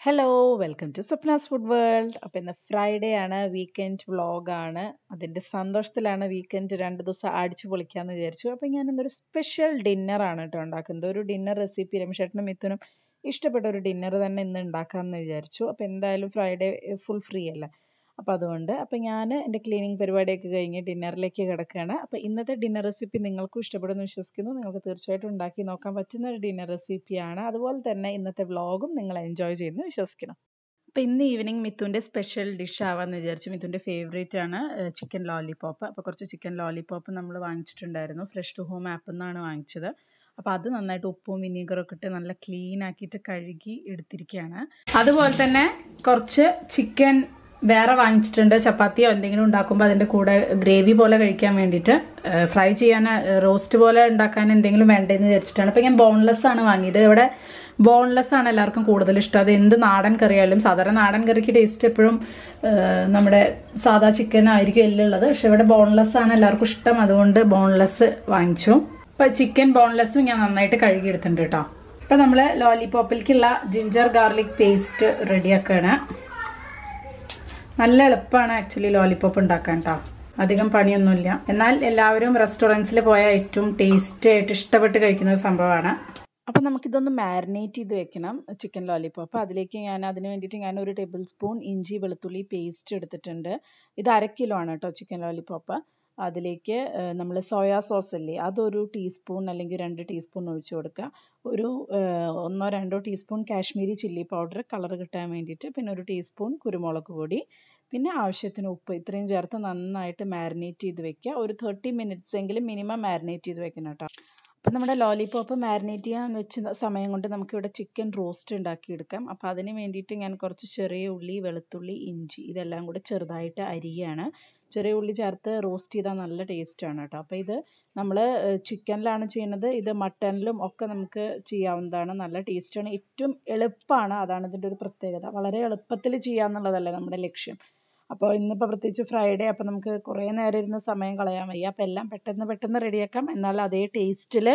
Hello welcome to Swapna's food world അപ്പോൾ ഇന്ന് Friday ആണ് വീക്കെൻഡ് വ്ളോഗാണ് അതിൻ്റെ സന്തോഷത്തിലാണ് വീക്കെൻഡ് രണ്ട് ദിവസം അടിച്ചു പൊളിക്കാമെന്ന് വിചാരിച്ചു അപ്പോൾ ഞാൻ ഇന്നൊരു സ്പെഷ്യൽ ഡിന്നറാണ് കേട്ടോ ഉണ്ടാക്കുന്നത് ഒരു ഡിന്നർ റെസിപ്പി രമേശേട്ടനും മിഥുനും ഇഷ്ടപ്പെട്ട ഒരു ഡിന്നർ തന്നെ ഇന്ന് ഉണ്ടാക്കാമെന്ന് വിചാരിച്ചു അപ്പോൾ എന്തായാലും ഫ്രൈഡേ ഫുൾ ഫ്രീ അല്ല അപ്പോൾ അതുകൊണ്ട് അപ്പോൾ ഞാൻ എൻ്റെ ക്ലീനിങ് പരിപാടിയൊക്കെ കഴിഞ്ഞ് ഡിന്നറിലേക്ക് കിടക്കുകയാണ് അപ്പോൾ ഇന്നത്തെ ഡിന്നർ റെസിപ്പി നിങ്ങൾക്കും ഇഷ്ടപ്പെടുമെന്ന് വിശ്വസിക്കുന്നു നിങ്ങൾക്ക് തീർച്ചയായിട്ടും ഉണ്ടാക്കി നോക്കാൻ പറ്റുന്ന ഒരു ഡിന്നർ റെസിപ്പിയാണ് അതുപോലെ തന്നെ ഇന്നത്തെ വ്ളോഗും നിങ്ങൾ എൻജോയ് ചെയ്യുന്നു വിശ്വസിക്കണം അപ്പോൾ ഇന്ന് ഈവനിങ് മിത്തുൻ്റെ സ്പെഷ്യൽ ഡിഷ് ആവാമെന്ന് വിചാരിച്ചു മിത്തുൻ്റെ ഫേവറേറ്റ് ആണ് ചിക്കൻ ലോലിപോപ്പ് അപ്പോൾ കുറച്ച് ചിക്കൻ ലോലിപോപ്പ് നമ്മൾ വാങ്ങിച്ചിട്ടുണ്ടായിരുന്നു ഫ്രഷ് ടു ഹോം ആപ്പിൽ നിന്നാണ് വാങ്ങിച്ചത് അപ്പോൾ അത് നന്നായിട്ട് ഉപ്പും വിനീഗറൊക്കെ ഇട്ട് നല്ല ക്ലീൻ ആക്കിയിട്ട് കഴുകി എടുത്തിരിക്കുകയാണ് അതുപോലെ തന്നെ കുറച്ച് ചിക്കൻ വേറെ വാങ്ങിച്ചിട്ടുണ്ട് ചപ്പാത്തിയോ എന്തെങ്കിലും ഉണ്ടാക്കുമ്പോൾ അതിൻ്റെ കൂടെ ഗ്രേവി പോലെ കഴിക്കാൻ വേണ്ടിയിട്ട് ഫ്രൈ ചെയ്യാൻ റോസ്റ്റ് പോലെ ഉണ്ടാക്കാൻ എന്തെങ്കിലും വേണ്ടതെന്ന് വിചാരിച്ചിട്ടാണ് അപ്പോൾ ഞാൻ ബോൺലെസ് ആണ് വാങ്ങിയത് ഇവിടെ ബോൺലെസ് ആണ് എല്ലാവർക്കും കൂടുതൽ ഇഷ്ടം അത് എന്ത് നാടൻ കറിയായാലും സാധാരണ നാടൻ കറിക്ക് ടേസ്റ്റ് എപ്പോഴും നമ്മുടെ സാധാ ചിക്കൻ ആയിരിക്കും എല്ലുള്ളത് പക്ഷെ ഇവിടെ ബോൺലെസ് ആണ് എല്ലാവർക്കും ഇഷ്ടം അതുകൊണ്ട് ബോൺലെസ് വാങ്ങിച്ചു അപ്പോൾ ചിക്കൻ ബോൺലെസ്സും ഞാൻ നന്നായിട്ട് കഴുകിയെടുത്തിട്ടുണ്ട് കേട്ടോ ഇപ്പം നമ്മൾ ലോലിപോപ്പിലേക്കുള്ള ജിഞ്ചർ ഗാർലിക് പേസ്റ്റ് റെഡിയാക്കുകയാണ് നല്ല എളുപ്പമാണ് ആക്ച്വലി ലോലിപോപ്പ് ഉണ്ടാക്കാൻ കേട്ടോ അധികം പണിയൊന്നുമില്ല എന്നാൽ എല്ലാവരും റെസ്റ്റോറൻറ്റ്സിൽ പോയാൽ ഏറ്റവും ടേസ്റ്റ് ആയിട്ട് ഇഷ്ടപ്പെട്ട് കഴിക്കുന്ന ഒരു സംഭവമാണ് അപ്പം നമുക്കിതൊന്ന് മാരിനേറ്റ് ചെയ്ത് വെക്കണം ചിക്കൻ ലോലിപോപ്പ് അതിലേക്ക് ഞാൻ അതിന് വേണ്ടിയിട്ട് ഞാൻ ഒരു ടേബിൾ സ്പൂൺ ഇഞ്ചി വെളുത്തുള്ളി പേസ്റ്റ് എടുത്തിട്ടുണ്ട് ഇത് അര കിലോ ആണ് കേട്ടോ ചിക്കൻ ലോലിപോപ്പ് അതിലേക്ക് നമ്മൾ സോയാ സോസ് അല്ലേ അതൊരു ടീസ്പൂൺ അല്ലെങ്കിൽ രണ്ട് ടീസ്പൂൺ ഒഴിച്ചു കൊടുക്കുക ഒരു ഒന്നോ രണ്ടോ teaspoon Kashmiri chilli powder colour കിട്ടാൻ വേണ്ടിയിട്ട് പിന്നെ ഒരു ടീസ്പൂൺ കുരുമുളക് പൊടി പിന്നെ ആവശ്യത്തിന് ഉപ്പ് ഇത്രയും ചേർത്ത് നന്നായിട്ട് മാരിനേറ്റ് ചെയ്ത് വെക്കുക ഒരു തേർട്ടി മിനിറ്റ്സ് എങ്കിലും മിനിമം മാരിനേറ്റ് ചെയ്ത് വെക്കണം കേട്ടോ അപ്പം നമ്മുടെ ലോലിപോപ്പ് മാരിനേറ്റ് ചെയ്യാൻ വെച്ച സമയം കൊണ്ട് നമുക്കിവിടെ ചിക്കൻ റോസ്റ്റ് ഉണ്ടാക്കിയെടുക്കാം അപ്പോൾ അതിന് വേണ്ടിയിട്ട് ഞാൻ കുറച്ച് ചെറിയ ഉള്ളി വെളുത്തുള്ളി ഇഞ്ചി ഇതെല്ലാം കൂടെ ചെറുതായിട്ട് അരിയാണ് ചെറിയ ഉള്ളി ചേർത്ത് റോസ്റ്റ് ചെയ്താൽ നല്ല ടേസ്റ്റാണ് കേട്ടോ അപ്പോൾ ഇത് നമ്മൾ ചിക്കനിലാണ് ചെയ്യുന്നത് ഇത് മട്ടനിലും ഒക്കെ നമുക്ക് ചെയ്യാവുന്നതാണ് നല്ല ടേസ്റ്റാണ് ഏറ്റവും എളുപ്പമാണ് അതാണ് ഇതിൻ്റെ ഒരു പ്രത്യേകത വളരെ എളുപ്പത്തിൽ ചെയ്യാന്നുള്ളതല്ലേ നമ്മുടെ ലക്ഷ്യം അപ്പോൾ ഇന്നിപ്പോൾ പ്രത്യേകിച്ച് ഫ്രൈഡേ അപ്പോൾ നമുക്ക് കുറേ നേരം ഇരുന്ന് സമയം കളയാൻ വയ്യ അപ്പോൾ എല്ലാം പെട്ടെന്ന് പെട്ടെന്ന് റെഡിയാക്കാം എന്നാൽ അതേ ടേസ്റ്റിൽ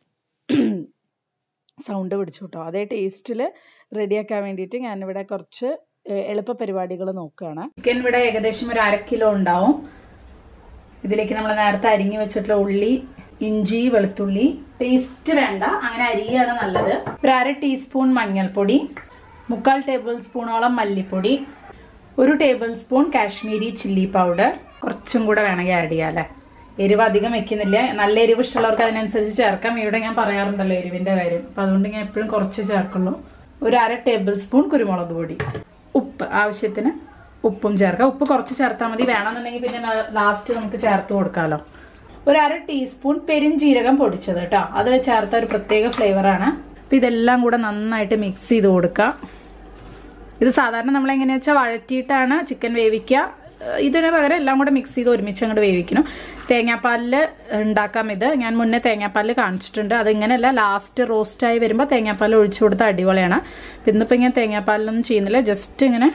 സൗണ്ട് പിടിച്ചു കേട്ടോ അതേ ടേസ്റ്റിൽ റെഡിയാക്കാൻ വേണ്ടിയിട്ട് ഞാനിവിടെ കുറച്ച് എളുപ്പ പരിപാടികൾ നോക്കുകയാണ് ചിക്കൻ ഇവിടെ ഏകദേശം ഒരു അര കിലോ ഉണ്ടാവും ഇതിലേക്ക് നമ്മൾ നേരത്തെ അരിഞ്ഞു വെച്ചിട്ടുള്ള ഉള്ളി ഇഞ്ചി വെളുത്തുള്ളി പേസ്റ്റ് വേണ്ട അങ്ങനെ അരിയാണ് നല്ലത് ഒരു അര ടീസ്പൂൺ മഞ്ഞൾപ്പൊടി മുക്കാൽ ടേബിൾ സ്പൂണോളം മല്ലിപ്പൊടി ഒരു tablespoon Kashmiri chilli powder കുറച്ചും കൂടെ വേണമെങ്കിൽ ആഡ് ചെയ്യാം അല്ലേ എരിവ് അധികം വെക്കുന്നില്ല നല്ല എരിവ് ഇഷ്ടമുള്ളവർക്ക് അതിനനുസരിച്ച് ചേർക്കാം ഇവിടെ ഞാൻ പറയാറുണ്ടല്ലോ എരിവിന്റെ കാര്യം അപ്പൊ അതുകൊണ്ട് ഞാൻ എപ്പോഴും കുറച്ച് ചേർക്കുള്ളൂ ഒരു അര ടേബിൾ സ്പൂൺ കുരുമുളക് പൊടി ഉപ്പ് ആവശ്യത്തിന് ഉപ്പും ചേർക്കാം ഉപ്പ് കുറച്ച് ചേർത്താൽ മതി വേണമെന്നുണ്ടെങ്കിൽ പിന്നെ ലാസ്റ്റ് നമുക്ക് ചേർത്ത് കൊടുക്കാമല്ലോ ഒരു അര ടീസ്പൂൺ പെരിഞ്ചീരകം പൊടിച്ചത് കേട്ടോ അത് ചേർത്ത ഒരു പ്രത്യേക ഫ്ലേവറാണ് അപ്പം ഇതെല്ലാം കൂടെ നന്നായിട്ട് മിക്സ് ചെയ്ത് കൊടുക്കുക ഇത് സാധാരണ നമ്മൾ എങ്ങനെയാ വെച്ചാൽ വഴറ്റിയിട്ടാണ് ചിക്കൻ വേവിക്കുക ഇതിന് പകരം എല്ലാം കൂടെ മിക്സ് ചെയ്ത് ഒരുമിച്ച് അങ്ങോട്ട് വേവിക്കണം തേങ്ങാപ്പാലിൽ ഉണ്ടാക്കാം ഇത് ഞാൻ മുന്നേ തേങ്ങാപ്പാലിൽ കാണിച്ചിട്ടുണ്ട് അതിങ്ങനെയല്ല ലാസ്റ്റ് റോസ്റ്റായി വരുമ്പോൾ തേങ്ങാപ്പാൽ ഒഴിച്ചു കൊടുത്ത അടിപൊളിയാണ് ഇന്നിപ്പോൾ ഞാൻ തേങ്ങാപ്പാലൊന്നും ചെയ്യുന്നില്ല ജസ്റ്റ് ഇങ്ങനെ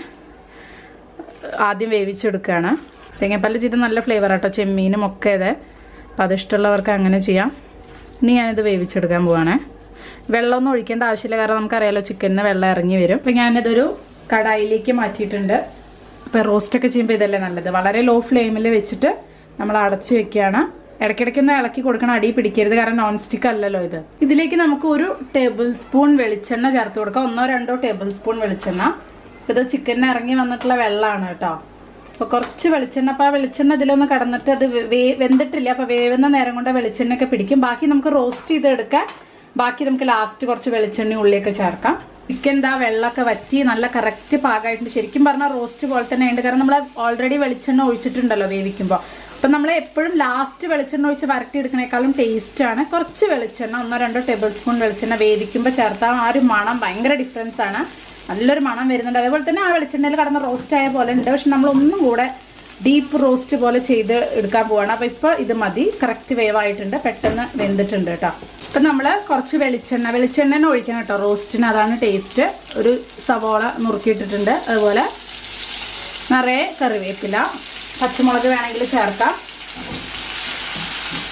ആദ്യം വേവിച്ചെടുക്കുകയാണ് തേങ്ങാപ്പാലിൽ ചെയ്ത് നല്ല ഫ്ലേവർ ആട്ടോ ചെമ്മീനും ഒക്കെ ഇതേ അപ്പം അതിഷ്ടമുള്ളവർക്ക് അങ്ങനെ ചെയ്യാം ഇനി ഞാനിത് വേവിച്ചെടുക്കാൻ പോവാണേ വെള്ളമൊന്നും ഒഴിക്കേണ്ട ആവശ്യമില്ല കാരണം നമുക്കറിയാലോ ചിക്കനിന് വെള്ളം ഇറങ്ങി വരും അപ്പം ഞാനിതൊരു കടായിലേക്ക് മാറ്റിയിട്ടുണ്ട് അപ്പോൾ റോസ്റ്റൊക്കെ ചെയ്യുമ്പോൾ ഇതല്ലേ നല്ലത് വളരെ ലോ ഫ്ലെയിമിൽ വെച്ചിട്ട് നമ്മൾ അടച്ച് വെക്കുകയാണ് ഇടയ്ക്കിടയ്ക്ക് ഒന്ന് ഇളക്കി കൊടുക്കണം അടി പിടിക്കരുത് കാരണം നോൺ സ്റ്റിക്ക് അല്ലല്ലോ ഇത് ഇതിലേക്ക് നമുക്ക് ഒരു ടേബിൾ സ്പൂൺ വെളിച്ചെണ്ണ ചേർത്ത് കൊടുക്കാം ഒന്നോ രണ്ടോ ടേബിൾ സ്പൂൺ വെളിച്ചെണ്ണ ഇത് ചിക്കനിന് ഇറങ്ങി വന്നിട്ടുള്ള വെള്ളമാണ് കേട്ടോ അപ്പോൾ കുറച്ച് വെളിച്ചെണ്ണ അപ്പോൾ ആ വെളിച്ചെണ്ണ ഇതിലൊന്ന് കടന്നിട്ട് അത് വെന്തിട്ടില്ല അപ്പോൾ വേവുന്ന നേരം കൊണ്ട് വെളിച്ചെണ്ണയൊക്കെ പിടിക്കും ബാക്കി നമുക്ക് റോസ്റ്റ് ചെയ്തെടുക്കാൻ ബാക്കി നമുക്ക് ലാസ്റ്റ് കുറച്ച് വെളിച്ചെണ്ണ ഉള്ളിയൊക്കെ ചേർക്കാം ചിക്കൻ ദാ വെള്ളമൊക്കെ വറ്റി നല്ല കറക്റ്റ് പാകമായിട്ടുണ്ട് ശരിക്കും പറഞ്ഞാൽ റോസ്റ്റ് പോലെ തന്നെ ഉണ്ട് കാരണം നമ്മൾ ഓൾറെഡി വെളിച്ചെണ്ണ ഒഴിച്ചിട്ടുണ്ടല്ലോ വേവിക്കുമ്പോൾ അപ്പം നമ്മൾ എപ്പോഴും ലാസ്റ്റ് വെളിച്ചെണ്ണ ഒഴിച്ച് വരട്ടിയെടുക്കണേക്കാളും ടേസ്റ്റ് ആണ് കുറച്ച് വെളിച്ചെണ്ണ ഒന്നോ രണ്ടോ ടേബിൾ സ്പൂൺ വെളിച്ചെണ്ണ വേവിക്കുമ്പോൾ ചേർത്താൽ ആ ഒരു മണം ഭയങ്കര ഡിഫറൻസ് ആണ് നല്ലൊരു മണം വരുന്നുണ്ട് അതേപോലെ തന്നെ ആ വെളിച്ചെണ്ണയിൽ കടന്ന് റോസ്റ്റ് ആയ പോലെ ഉണ്ട് പക്ഷെ നമ്മൾ ഒന്നും കൂടെ ഡീപ്പ് റോസ്റ്റ് പോലെ ചെയ്ത് എടുക്കാൻ പോവാണ് അപ്പോൾ ഇപ്പോൾ ഇത് മതി കറക്റ്റ് വേവായിട്ടുണ്ട് പെട്ടെന്ന് വെന്തിട്ടുണ്ട് കേട്ടോ അപ്പം നമ്മൾ കുറച്ച് വെളിച്ചെണ്ണ വെളിച്ചെണ്ണ ഒഴിക്കണം കേട്ടോ റോസ്റ്റിന് അതാണ് ടേസ്റ്റ് ഒരു സവോള നുറുക്കിയിട്ടിട്ടുണ്ട് അതുപോലെ നിറയെ കറിവേപ്പില പച്ചമുളക് വേണമെങ്കിൽ ചേർക്കാം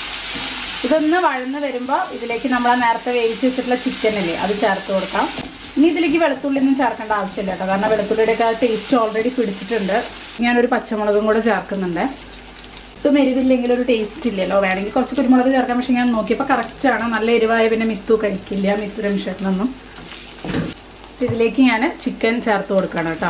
ഇതൊന്ന് വഴന്ന് വരുമ്പോൾ ഇതിലേക്ക് നമ്മൾ നേരത്തെ വേവിച്ച് വെച്ചിട്ടുള്ള ചിക്കൻ ഇല്ലേ അത് ചേർത്ത് കൊടുക്കാം ഇനി ഇതിലേക്ക് വെളുത്തുള്ളി ഒന്നും ചേർക്കേണ്ട ആവശ്യമില്ല കേട്ടോ കാരണം വെളുത്തുള്ളിയുടെ ഒക്കെ ടേസ്റ്റ് ഓൾറെഡി പിടിച്ചിട്ടുണ്ട് ഞാനൊരു പച്ചമുളകും കൂടെ ചേർക്കുന്നുണ്ട് ഒട്ടും എരിവില്ലെങ്കിൽ ഒരു ടേസ്റ്റ് ഇല്ലല്ലോ വേണമെങ്കിൽ കുറച്ച് കുരുമുളക് ചേർക്കാം പക്ഷെ ഞാൻ നോക്കിയപ്പോൾ കറക്റ്റാണ് നല്ല എരിവായ പിന്നെ മിത്തു കഴിക്കില്ല മിത്തു രംഷേട്ടനൊന്നും ഇതിലേക്ക് ഞാൻ ചിക്കൻ ചേർത്ത് കൊടുക്കണം കേട്ടോ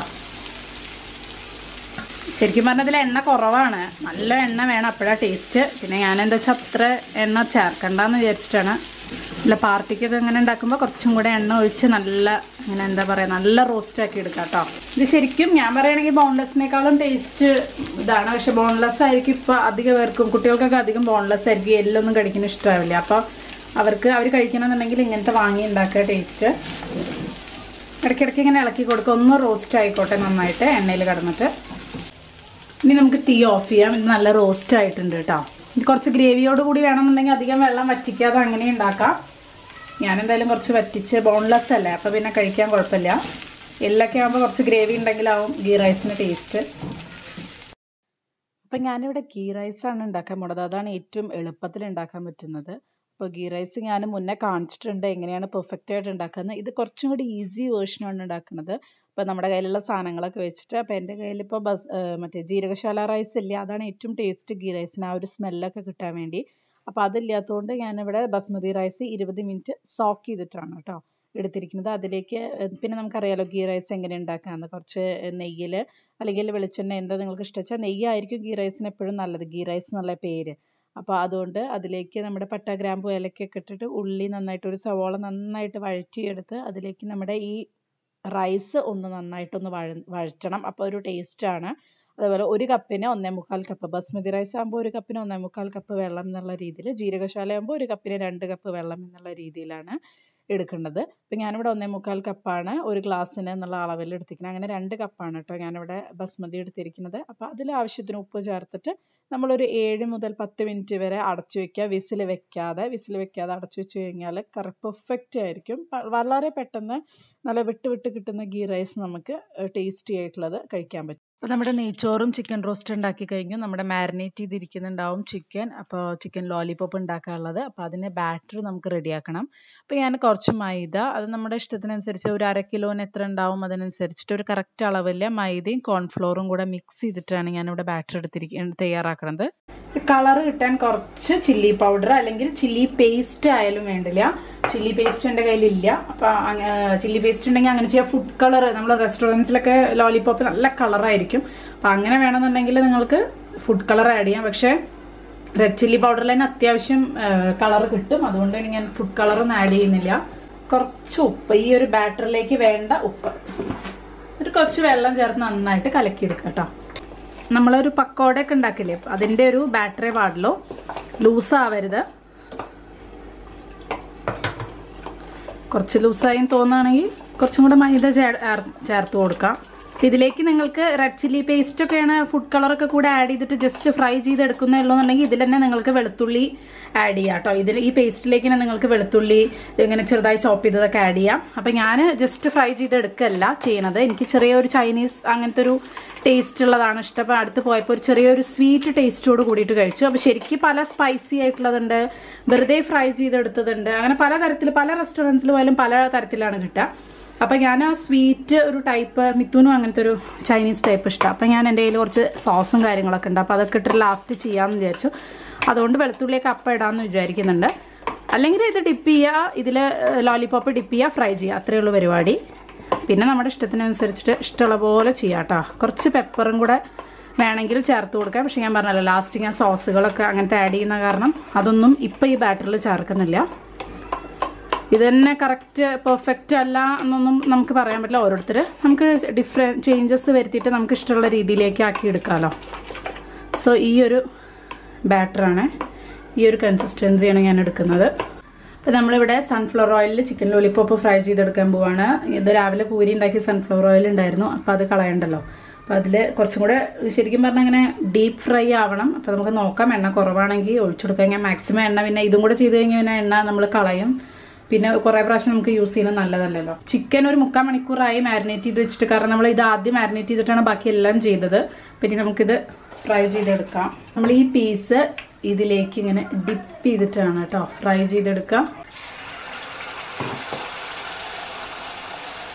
ശരിക്കും പറഞ്ഞാൽ ഇതിൽ എണ്ണ കുറവാണ് നല്ല എണ്ണ വേണം അപ്പോഴാണ് ടേസ്റ്റ് പിന്നെ ഞാൻ എന്താ വെച്ചാൽ അത്ര എണ്ണ ചേർക്കണ്ടെന്ന് വിചാരിച്ചിട്ടാണ് നല്ല പാർട്ടിക്കൊക്കെ ഇങ്ങനെ ഉണ്ടാക്കുമ്പോൾ കുറച്ചും കൂടെ എണ്ണ ഒഴിച്ച് നല്ല ഇങ്ങനെ എന്താ പറയുക നല്ല റോസ്റ്റ് ആക്കി എടുക്കാം കേട്ടോ ഇത് ശരിക്കും ഞാൻ പറയുകയാണെങ്കിൽ ബോൺലെസ്സിനേക്കാളും ടേസ്റ്റ് ഇതാണ് പക്ഷെ ബോൺലെസ് ആയിരിക്കും ഇപ്പോൾ അധികം പേർക്കും കുട്ടികൾക്കൊക്കെ അധികം ബോൺലെസ് ആയിരിക്കും എല്ലൊന്നും കഴിക്കുന്ന ഇഷ്ടമാവില്ല അപ്പോൾ അവർക്ക് അവർ കഴിക്കണമെന്നുണ്ടെങ്കിൽ ഇങ്ങനത്തെ വാങ്ങി ഉണ്ടാക്കുക ടേസ്റ്റ് ഇടയ്ക്കിടയ്ക്ക് ഇങ്ങനെ ഇളക്കി കൊടുക്കുക ഒന്ന് റോസ്റ്റ് ആയിക്കോട്ടെ നന്നായിട്ട് എണ്ണയിൽ കിടന്നിട്ട് ഇനി നമുക്ക് തീ ഓഫ് ചെയ്യാം ഇത് നല്ല റോസ്റ്റ് ആയിട്ടുണ്ട് കേട്ടോ ഇത് കുറച്ച് ഗ്രേവിയോട് കൂടി വേണമെന്നുണ്ടെങ്കിൽ അധികം വെള്ളം വറ്റിക്കാതെ അങ്ങനെ ഉണ്ടാക്കാം ഞാൻ എന്തായാലും കുറച്ച് വറ്റിച്ച് ബോൺലെസ് അല്ലേ അപ്പോൾ പിന്നെ കഴിക്കാൻ കുഴപ്പമില്ല എല്ലൊക്കെ ആകുമ്പോൾ കുറച്ച് ഗ്രേവി ഉണ്ടെങ്കിലാവും ഗീ റൈസിന് ടേസ്റ്റ് അപ്പം ഞാനിവിടെ ഗീ റൈസാണ് ഉണ്ടാക്കാൻ പോണത് അതാണ് ഏറ്റവും എളുപ്പത്തിൽ ഉണ്ടാക്കാൻ പറ്റുന്നത് അപ്പോൾ ഗീ റൈസ് ഞാൻ മുന്നേ കാണിച്ചിട്ടുണ്ട് എങ്ങനെയാണ് പെർഫെക്റ്റ് ആയിട്ട് ഉണ്ടാക്കുന്നത് ഇത് കുറച്ചും കൂടി ഈസി വേർഷനാണ് ഉണ്ടാക്കുന്നത് അപ്പോൾ നമ്മുടെ കയ്യിലുള്ള സാധനങ്ങളൊക്കെ വെച്ചിട്ട് അപ്പോൾ എൻ്റെ കയ്യിൽ ഇപ്പോൾ ബസ് മറ്റേ ജീരകശാല റൈസ് ഇല്ല അതാണ് ഏറ്റവും ടേസ്റ്റ് ഗീ റൈസിന് ആ ഒരു സ്മെല്ലൊക്കെ കിട്ടാൻ വേണ്ടി അപ്പോൾ അതില്ലാത്തതുകൊണ്ട് ഞാനിവിടെ ബസ്മതി റൈസ് ഇരുപത് മിനിറ്റ് സോക്ക് ചെയ്തിട്ടാണ് കേട്ടോ എടുത്തിരിക്കുന്നത് അതിലേക്ക് പിന്നെ നമുക്കറിയാലോ ഗീ റൈസ് എങ്ങനെ ഉണ്ടാക്കാമെന്ന് കുറച്ച് നെയ്യിൽ അല്ലെങ്കിൽ വെളിച്ചെണ്ണ എന്താ നിങ്ങൾക്ക് ഇഷ്ടം വെച്ചാൽ നെയ്യായിരിക്കും ഗീ റൈസിന് എപ്പോഴും നല്ലത് ഗീ റൈസ് എന്നുള്ള പേര് അപ്പോൾ അതുകൊണ്ട് അതിലേക്ക് നമ്മുടെ പട്ട ഗ്രാമ്പു ഏലക്കൊക്കെ ഇട്ടിട്ട് ഉള്ളി നന്നായിട്ട് ഒരു സവോള നന്നായിട്ട് വഴറ്റിയെടുത്ത് അതിലേക്ക് നമ്മുടെ ഈ റൈസ് ഒന്ന് നന്നായിട്ടൊന്ന് വഴ വഴറ്റണം അപ്പോൾ ഒരു ടേസ്റ്റാണ് അതുപോലെ ഒരു കപ്പിന് ഒന്നേ മുക്കാൽ കപ്പ് ബസ്മതി റൈസ് ആകുമ്പോൾ ഒരു കപ്പിന് ഒന്നേ മുക്കാൽ കപ്പ് വെള്ളം എന്നുള്ള രീതിയിൽ ജീരകശാല ആകുമ്പോൾ ഒരു കപ്പിന് രണ്ട് കപ്പ് വെള്ളം എന്നുള്ള രീതിയിലാണ് എടുക്കേണ്ടത് അപ്പം ഞാനിവിടെ ഒന്നേ മുക്കാൽ കപ്പാണ് ഒരു ഗ്ലാസ്സിന് എന്നുള്ള അളവിൽ എടുത്തിരിക്കുന്നത് അങ്ങനെ രണ്ട് കപ്പാണ് കേട്ടോ ഞാനിവിടെ ബസ്മതി എടുത്തിരിക്കുന്നത് അപ്പോൾ അതിൽ ആവശ്യത്തിന് ഉപ്പ് ചേർത്തിട്ട് നമ്മളൊരു ഏഴ് മുതൽ പത്ത് മിനിറ്റ് വരെ അടച്ചു വെക്കുക വിസിൽ വെക്കാതെ വിസിൽ വെക്കാതെ അടച്ചു വെച്ച് കഴിഞ്ഞാൽ കറ പെർഫെക്റ്റ് ആയിരിക്കും വളരെ പെട്ടെന്ന് നല്ല വിട്ട് വിട്ട് കിട്ടുന്ന ഗീ റൈസ് നമുക്ക് ടേസ്റ്റി ആയിട്ടുള്ളത് കഴിക്കാൻ പറ്റും അപ്പോൾ നമ്മുടെ നെയ്ച്ചോറും ചിക്കൻ റോസ്റ്റ് ഉണ്ടാക്കി കഴിഞ്ഞു നമ്മുടെ മാരിനേറ്റ് ചെയ്തിരിക്കുന്നുണ്ടാവും ചിക്കൻ അപ്പോൾ ചിക്കൻ ലോലിപോപ്പ് ഉണ്ടാക്കാനുള്ളത് അപ്പോൾ അതിന് ബാറ്റർ നമുക്ക് റെഡിയാക്കണം അപ്പോൾ ഞാൻ കുറച്ച് മൈദ അത് നമ്മുടെ ഇഷ്ടത്തിനനുസരിച്ച് ഒരു അര കിലോന് എത്ര ഉണ്ടാവും അതിനനുസരിച്ചിട്ട് ഒരു കറക്റ്റ് അളവിൽ മൈദയും കോൺഫ്ലോറും കൂടെ മിക്സ് ചെയ്തിട്ടാണ് ഞാനിവിടെ ബാറ്റർ എടുത്തിരിക്കുന്നത് തയ്യാറാക്കുന്നത് കളർ കിട്ടാൻ കുറച്ച് ചില്ലി പൗഡർ അല്ലെങ്കിൽ ചില്ലി പേസ്റ്റ് ആയാലും വേണ്ടില്ല ചില്ലി പേസ്റ്റ് എൻ്റെ കയ്യിലില്ല അപ്പോൾ ചില്ലി പേസ്റ്റ് ഉണ്ടെങ്കിൽ അങ്ങനെ ചെയ്യാം ഫുഡ് കളർ നമ്മൾ റെസ്റ്റോറൻറ്റ്സിലൊക്കെ ലോലിപോപ്പ് നല്ല കളറായിരിക്കും അപ്പോൾ അങ്ങനെ വേണമെന്നുണ്ടെങ്കിൽ നിങ്ങൾക്ക് ഫുഡ് കളർ ആഡ് ചെയ്യാം പക്ഷേ റെഡ് ചില്ലി പൗഡറിൽ തന്നെ അത്യാവശ്യം കളർ കിട്ടും അതുകൊണ്ട് തന്നെ ഞാൻ ഫുഡ് കളറൊന്നും ആഡ് ചെയ്യുന്നില്ല കുറച്ച് ഉപ്പ് ഈ ഒരു ബാറ്ററിലേക്ക് വേണ്ട ഉപ്പ് ഒരു കുറച്ച് വെള്ളം ചേർത്ത് നന്നായിട്ട് കലക്കിയെടുക്കാം കേട്ടോ നമ്മളൊരു പക്കോടയൊക്കെ ഉണ്ടാക്കില്ലേ അതിൻ്റെ ഒരു ബാറ്ററി പാടുള്ളൂ ലൂസ് ആവരുത് കുറച്ച് ലൂസായി തോന്നുകയാണെങ്കിൽ കുറച്ചും കൂടെ മൈദ ചേർത്ത് കൊടുക്കാം ഇതിലേക്ക് നിങ്ങൾക്ക് റെഡ് ചില്ലി പേസ്റ്റ് ഒക്കെയാണ് ഫുഡ് കളറൊക്കെ കൂടെ ആഡ് ചെയ്തിട്ട് ജസ്റ്റ് ഫ്രൈ ചെയ്തെടുക്കുന്നേ ഉള്ളൂന്നുണ്ടെങ്കിൽ ഇതിൽ തന്നെ നിങ്ങൾക്ക് വെളുത്തുള്ളി ആഡ് ചെയ്യാം കേട്ടോ ഇതിൽ ഈ പേസ്റ്റിലേക്ക് തന്നെ നിങ്ങൾക്ക് വെളുത്തുള്ളി ഇങ്ങനെ ചെറുതായി ചോപ്പ് ചെയ്തതൊക്കെ ആഡ് ചെയ്യാം അപ്പം ഞാൻ ജസ്റ്റ് ഫ്രൈ ചെയ്തെടുക്കല്ല ചെയ്യണത് എനിക്ക് ചെറിയൊരു ചൈനീസ് അങ്ങനത്തെ ഒരു ടേസ്റ്റ് ഉള്ളതാണ് ഇഷ്ടം അപ്പം അടുത്ത് പോയപ്പോൾ ഒരു ചെറിയൊരു സ്വീറ്റ് ടേസ്റ്റോട് കൂടിയിട്ട് കഴിച്ചു അപ്പോൾ ശരിക്കും പല സ്പൈസി ആയിട്ടുള്ളതുണ്ട് വെറുതെ ഫ്രൈ ചെയ്തെടുത്തതുണ്ട് അങ്ങനെ പല തരത്തിൽ പല റെസ്റ്റോറൻറ്റ്സിൽ പോയാലും പല തരത്തിലാണ് കിട്ടുക അപ്പം ഞാൻ ആ സ്വീറ്റ് ഒരു ടൈപ്പ് മിത്തുനും അങ്ങനത്തെ ഒരു ചൈനീസ് ടൈപ്പ് ഇഷ്ടം അപ്പം ഞാൻ എൻ്റെ കയ്യിൽ കുറച്ച് സോസും കാര്യങ്ങളൊക്കെ ഉണ്ട് അപ്പോൾ അതൊക്കെ ഇട്ട് ലാസ്റ്റ് ചെയ്യാമെന്ന് വിചാരിച്ചു അതുകൊണ്ട് വെളുത്തുള്ളിയൊക്കെ അപ്പം ഇടാമെന്ന് വിചാരിക്കുന്നുണ്ട് അല്ലെങ്കിൽ ഇത് ഡിപ്പ് ചെയ്യുക ഇതിൽ ലോലിപോപ്പ് ഡിപ്പ് ചെയ്യുക ഫ്രൈ ചെയ്യുക അത്രയേ ഉള്ളൂ പരിപാടി പിന്നെ നമ്മുടെ ഇഷ്ടത്തിനനുസരിച്ചിട്ട് ഇഷ്ടമുള്ള പോലെ ചെയ്യാം കേട്ടോ കുറച്ച് പെപ്പറും കൂടെ വേണമെങ്കിൽ ചേർത്ത് കൊടുക്കാം പക്ഷെ ഞാൻ പറഞ്ഞല്ലോ ലാസ്റ്റ് ഞാൻ സോസുകളൊക്കെ അങ്ങനത്തെ ആഡ് ചെയ്യുന്ന കാരണം അതൊന്നും ഇപ്പം ഈ ബാറ്ററിൽ ചേർക്കുന്നില്ല ഇത് തന്നെ കറക്റ്റ് പെർഫെക്റ്റ് അല്ല എന്നൊന്നും നമുക്ക് പറയാൻ പറ്റില്ല ഓരോരുത്തർ നമുക്ക് ഡിഫറെൻറ്റ് ചേഞ്ചസ് വരുത്തിയിട്ട് നമുക്ക് ഇഷ്ടമുള്ള രീതിയിലേക്ക് ആക്കി എടുക്കാമല്ലോ സോ ഈ ഒരു ബാറ്ററാണ് ഈ ഒരു കൺസിസ്റ്റൻസിയാണ് ഞാൻ എടുക്കുന്നത് അപ്പോൾ നമ്മളിവിടെ സൺഫ്ലവർ ഓയിലിൽ ചിക്കൻ ലോലിപ്പോപ്പ് ഫ്രൈ ചെയ്തെടുക്കാൻ പോവാണ് ഇത് രാവിലെ പൂരി ഉണ്ടാക്കിയ സൺഫ്ലവർ ഓയിൽ ഉണ്ടായിരുന്നു അപ്പോൾ അത് കളയണ്ടല്ലോ അപ്പോൾ അതിൽ കുറച്ചും കൂടെ ശരിക്കും പറഞ്ഞാൽ അങ്ങനെ ഡീപ്പ് ഫ്രൈ ആവണം അപ്പോൾ നമുക്ക് നോക്കാം എണ്ണ കുറവാണെങ്കിൽ ഒഴിച്ചെടുക്കാം ഞാൻ മാക്സിമം എണ്ണ പിന്നെ ഇതും കൂടെ ചെയ്ത് കഴിഞ്ഞാൽ പിന്നെ എണ്ണ നമ്മൾ കളയും പിന്നെ കുറേ പ്രാവശ്യം നമുക്ക് യൂസ് ചെയ്യുന്നത് നല്ലതല്ലല്ലോ ചിക്കൻ ഒരു മുക്കാൽ മണിക്കൂറായി മാരിനേറ്റ് ചെയ്ത് വെച്ചിട്ട് കാരണം നമ്മൾ ഇത് ആദ്യം മാരിനേറ്റ് ചെയ്തിട്ടാണ് ബാക്കി എല്ലാം ചെയ്തത് പിന്നെ നമുക്കിത് ഫ്രൈ ചെയ്തെടുക്കാം നമ്മൾ ഈ പീസ് ഇതിലേക്ക് ഇങ്ങനെ ഡിപ്പ് ചെയ്തിട്ടാണ് കേട്ടോ ഫ്രൈ ചെയ്തെടുക്കാം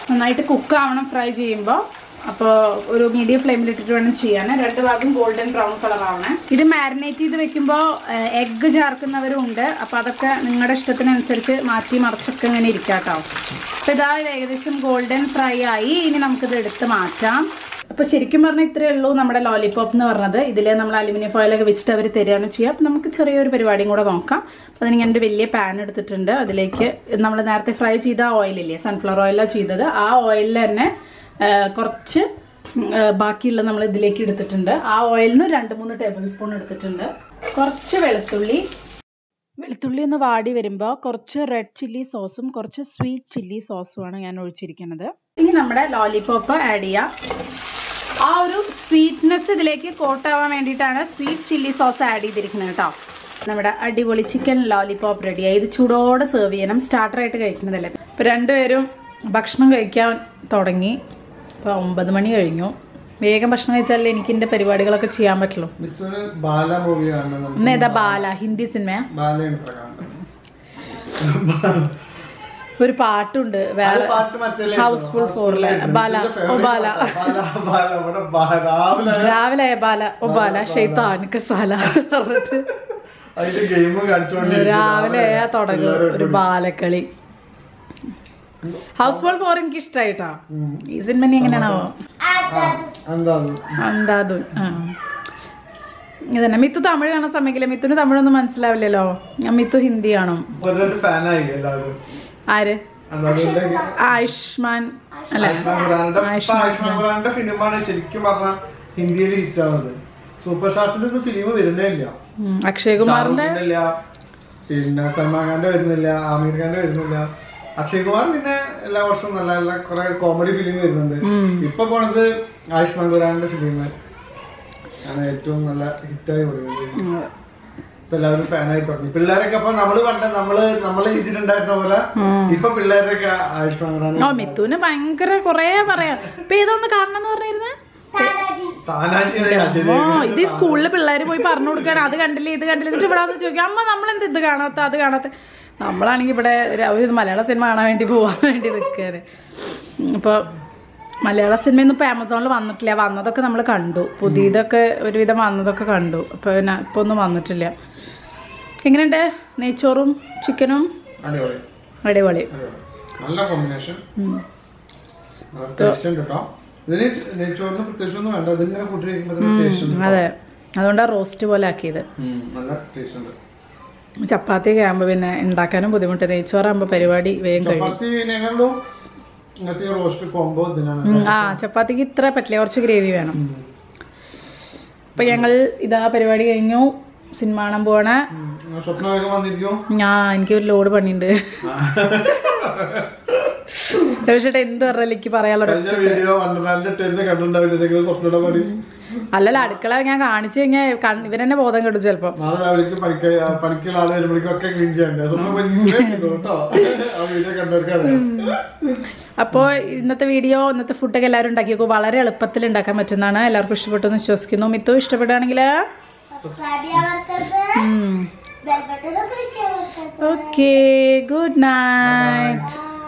നന്നായിട്ട് കുക്ക് ആവണം ഫ്രൈ ചെയ്യുമ്പോൾ അപ്പോൾ ഒരു മീഡിയം ഫ്ലെയിമിൽ ഇട്ടിട്ട് വേണം ചെയ്യാൻ രണ്ട് ഭാഗം ഗോൾഡൻ ബ്രൗൺ കളർ ആവണേ ഇത് മാരിനേറ്റ് ചെയ്ത് വെക്കുമ്പോൾ എഗ്ഗ് ചേർക്കുന്നവരും ഉണ്ട് അപ്പോൾ അതൊക്കെ നിങ്ങളുടെ ഇഷ്ടത്തിനനുസരിച്ച് മാറ്റി മറിച്ചൊക്കെ ഇങ്ങനെ ഇരിക്കാട്ടോ അപ്പോൾ ഇതാ ഇത് ഏകദേശം ഗോൾഡൻ ഫ്രൈ ആയി ഇനി നമുക്കിത് എടുത്ത് മാറ്റാം അപ്പോൾ ശരിക്കും പറഞ്ഞാൽ ഇത്രയേ ഉള്ളൂ നമ്മുടെ ലോലിപോപ്പ് എന്ന് പറഞ്ഞത് ഇതിൽ നമ്മൾ അലുമിനിയം ഫോയിലൊക്കെ വെച്ചിട്ട് അവർ തരികയാണ് ചെയ്യുക അപ്പോൾ നമുക്ക് ചെറിയൊരു പരിപാടിയും കൂടെ നോക്കാം അപ്പോൾ അതിന് ഞാൻ ഒരു വലിയ പാൻ എടുത്തിട്ടുണ്ട് അതിലേക്ക് നമ്മൾ നേരത്തെ ഫ്രൈ ചെയ്ത ആ ഓയിലില്ലേ സൺഫ്ലവർ ഓയിലാണ് ചെയ്തത് ആ ഓയിലിൽ തന്നെ ആ, കുറച്ച് ആ, ബാക്കിയുള്ള നമ്മൾ ഇതിലേക്ക് എടുത്തിട്ടുണ്ട് ആ ഓയിലിൽ നിന്ന് രണ്ട് മൂന്ന് ടേബിൾ സ്പൂൺ എടുത്തിട്ടുണ്ട് കുറച്ച് വെളുത്തുള്ളി വെളുത്തുള്ളി ഒന്ന് വാടി വരുമ്പോൾ കുറച്ച് റെഡ് ചില്ലി സോസും കുറച്ച് സ്വീറ്റ് ചില്ലി സോസുമാണ് ഞാൻ ഒഴിച്ചിരിക്കുന്നത് ഇനി നമ്മുടെ ലോലിപോപ്പ് ആഡ് ചെയ്യാം ആ ഒരു സ്വീറ്റ്നെസ് ഇതിലേക്ക് കോട്ടാവാൻ വേണ്ടിയിട്ടാണ് സ്വീറ്റ് ചില്ലി സോസ് ആഡ് ചെയ്തിരിക്കുന്നത് കേട്ടോ നമ്മുടെ അടിപൊളി ചിക്കൻ ലോലിപോപ്പ് റെഡിയായി ഇത് ചൂടോടെ സെർവ് ചെയ്യണം സ്റ്റാർട്ടറായിട്ട് കഴിക്കുന്നതല്ലേ ഇപ്പോൾ രണ്ടുപേരും ഭക്ഷണം കഴിക്കാൻ തുടങ്ങി ഇപ്പോൾ ഒമ്പത് മണി കഴിഞ്ഞു വേഗം ഭക്ഷണം കഴിച്ചാലേ എനിക്ക് എൻ്റെ പരിപാടികളൊക്കെ ചെയ്യാൻ പറ്റുള്ളൂ മിഥുന് ബാല മൂവിയാണ് ഇന്ന് ഏതാ ബാല ഹിന്ദി സിനിമ ബാലയാണ് പ്രകാശം ഒരു പാട്ടുണ്ട് വേറെ പാട്ട് മറ്റേ ഹൗസ്ഫുൾ ഫോറിലെ ബാല ഓ ബാല രാവിലെ രാവിലെ ആയ ബാല ഓ ബാല ഷെയ്ത്താൻ കസാല പറഞ്ഞിട്ട് അതിന്റെ ഗെയിം കളിച്ചോണ്ടിരിക്കും രാവിലെ ആയാ തുടങ്ങും ഒരു ബാലക്കളി ഹൗസ് ബോൾ ഫോർ എനിക്ക് ഇഷ്ടായിട്ടാ ഈ സിനിമ ഇനി എങ്ങനെയാണാവോ എന്താ അന്താതു ആ ഇതന്നെ മിത്തു തമിഴ് കാണാൻ സമ്മതിക്കില്ല മിത്തുന് തമിഴൊന്നും മനസ്സിലാവില്ലല്ലോ ഞാൻ മിത്തു ഹിന്ദി കാണും ഒരു ഫാനായി എല്ലാവരും ആര് അതുകൊണ്ട് ആയുഷ്മാൻ അല്ല ആയുഷ്മാൻ ഖുറാന്റെ ഇപ്പൊ ആയുഷ്മാൻ ഖുറാന്റെ ഫിലിമാണ് ശരിക്കും പറഞ്ഞ ഹിന്ദിയിൽ ഹിറ്റ് ആവുന്നത് സൂപ്പർ സ്റ്റാർസിന്റെ ഒന്നും ഫിലിം വരുന്നേ ഇല്ല ഉം, അക്ഷയ് കുമാറിന്റെ ഷാരൂഖിന്റെ ഇല്ല പിന്നെ സൽമാൻ ഖാന്റെ വരുന്നില്ല ആമീർ ഖാന്റെ വരുന്നില്ല അക്ഷയ് കുമാർ പിന്നെ എല്ലാ വർഷവും നല്ല നല്ല കുറെ കോമഡി ഫിലിം വരുന്നുണ്ട് ഇപ്പൊ പോണത് ആയുഷ്മാൻ ഖുറാന്റെ ഫിലിം ആണ് ഏറ്റവും നല്ല ഹിറ്റായി കൊടുക്കുന്നത് ഇപ്പൊ എല്ലാവരും ഫാനായി തുടങ്ങി പിള്ളേരൊക്കെ അപ്പൊ നമ്മള് പണ്ട് നമ്മള് നമ്മളെ ഏജിലുണ്ടായിരുന്ന പോലെ ഇപ്പൊ പിള്ളേരൊക്കെ ആയുഷ്മാൻ ഖുറാൻ ഓ മിത്തുന് ഭയങ്കര കൊറേ പറയാം ഇപ്പൊ ഇതൊന്ന് കാണണം എന്ന് പറഞ്ഞിരുന്നേ താനാജിയുടെ ഓ അജയ് ഇത് ഈ സ്കൂളിൽ പിള്ളേർ പോയി പറഞ്ഞു കൊടുക്കാൻ അത് കണ്ടില്ലേ ഇത് കണ്ടില്ല എന്നിട്ട് ഇവിടെ വന്ന് ചോദിക്കും അമ്മ നമ്മളെന്ത് ഇത് കാണാത്ത അത് കാണാത്ത നമ്മളാണെങ്കിൽ ഇവിടെ ഒരു ഒരു മലയാള സിനിമ കാണാൻ വേണ്ടി പോകാൻ വേണ്ടി നിൽക്കുകയാണ് ഇപ്പോൾ മലയാള സിനിമയൊന്നും ഇപ്പോൾ ആമസോണിൽ വന്നിട്ടില്ല വന്നതൊക്കെ നമ്മൾ കണ്ടു പുതിയതൊക്കെ ഒരുവിധം വന്നതൊക്കെ കണ്ടു അപ്പോൾ പിന്നെ ഇപ്പോൾ ഒന്നും വന്നിട്ടില്ല എങ്ങനെയുണ്ട് നെയ്ച്ചോറും ചിക്കനും അടിപൊളി അടിപൊളി അടിപൊളി. നല്ല കോമ്പിനേഷൻ ടേസ്റ്റ് ഉണ്ട് കേട്ടോ ഇതിന് നെയ്ച്ചോറിന് പ്രത്യേകിച്ചൊന്നും വേണ്ട ഇതിങ്ങനെ കൂട്ടി കഴിക്കുമ്പോൾ ടേസ്റ്റ് ഉണ്ട് അതെ അതുകൊണ്ടാണ് റോസ്റ്റ് പോലെ ആക്കിയത് ഉം, നല്ല ടേസ്റ്റ് ഉണ്ട് ചപ്പാത്തിയൊക്കെ ആകുമ്പോൾ പിന്നെ ഉണ്ടാക്കാനും ബുദ്ധിമുട്ട് നെയ്ച്ചോറാകുമ്പോൾ പരിപാടി വേഗം കഴിയും ചപ്പാത്തിനേക്കാളും ഇങ്ങനത്തെ റോസ്റ്റ് കോംബോ ഇതിനാണ് ഉം, ആ ചപ്പാത്തിക്ക് ഇത്ര പറ്റില്ല കുറച്ച് ഗ്രേവി വേണം ഉം. അപ്പൊ ഞങ്ങൾ ഇതാ പരിപാടി കഴിഞ്ഞു സിനിമ കാണാൻ പോവാണ് ഉം. നിങ്ങൾ സ്വപ്ന വേഗം വന്നിരിക്കും ഞാൻ എനിക്ക് ഒരു ലോഡ് പണിയുണ്ട് പക്ഷേ എന്ത് പറഞ്ഞാലും എനിക്ക് പറയാനുള്ള കഴിഞ്ഞ വീഡിയോ വണ്ടർലാൻഡ് ടെന്ന് കണ്ടിട്ടുണ്ടാവില്ല എന്തെങ്കിലും സ്വപ്നയുടെ പണി അല്ലല്ല അടുക്കള ഞാൻ കാണിച്ചു കഴിഞ്ഞാൽ ഇവരെന്നെ ബോധം കെടും ചിലപ്പോ നാളെ രാവിലേക്ക് പണിക്ക പണിക്കുള്ള ആള് വരുമ്പോഴേക്കും ഒക്കെ ക്ലീൻ ചെയ്യണ്ടേ സ്വപ്നം ഭയങ്കര ചെയ്തു കേട്ടോ ആ വീഡിയോ കണ്ടവർക്ക് അറിയാം അപ്പോൾ ഇന്നത്തെ വീഡിയോ ഇന്നത്തെ ഫുഡൊക്കെ എല്ലാവരും ഉണ്ടാക്കി നോക്കും വളരെ എളുപ്പത്തിൽ ഉണ്ടാക്കാൻ പറ്റുന്നതാണ് എല്ലാവർക്കും ഇഷ്ടപ്പെട്ടു എന്ന് വിശ്വസിക്കുന്നു മിത്തു ഇഷ്ടപ്പെടുകയാണെങ്കിൽ സബ്സ്ക്രൈബ് ചെയ്യാൻ മറക്കരുത് ബെൽ ബട്ടൺ ക്ലിക്ക് ചെയ്യാൻ മറക്കരുത് ഓക്കെ ഗുഡ് നൈറ്റ്